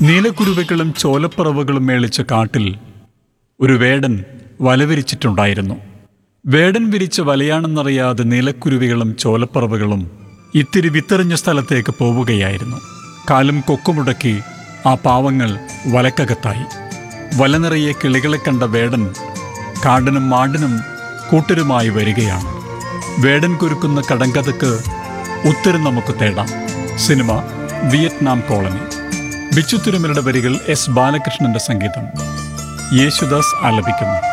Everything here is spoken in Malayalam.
നീലക്കുരുവകളും ചോലപ്പറവുകളും മേളിച്ച കാട്ടിൽ ഒരു വേടൻ വലവിരിച്ചിട്ടുണ്ടായിരുന്നു വേടൻ വിരിച്ച വലയാണെന്നറിയാതെ നീലക്കുരുവികളും ചോലപ്പറവുകളും ഇത്തിരി വിത്തെറിഞ്ഞ സ്ഥലത്തേക്ക് പോവുകയായിരുന്നു കാലും കൊക്കുമുടക്കി ആ പാവങ്ങൾ വലക്കകത്തായി വല നിറയെ കിളികളെ കണ്ട വേടൻ കാടിനും മാടിനും കൂട്ടരുമായി വരികയാണ് വേടൻ കുരുക്കുന്ന കടങ്കഥക്ക് ഉത്തരം നമുക്ക് തേടാം സിനിമ വിയറ്റ്നാം കോളനി ബിച്ചു തിരുമലയുടെ വരികൾ എസ് ബാലകൃഷ്ണന്റെ സംഗീതം യേശുദാസ് ആലപിക്കുന്നു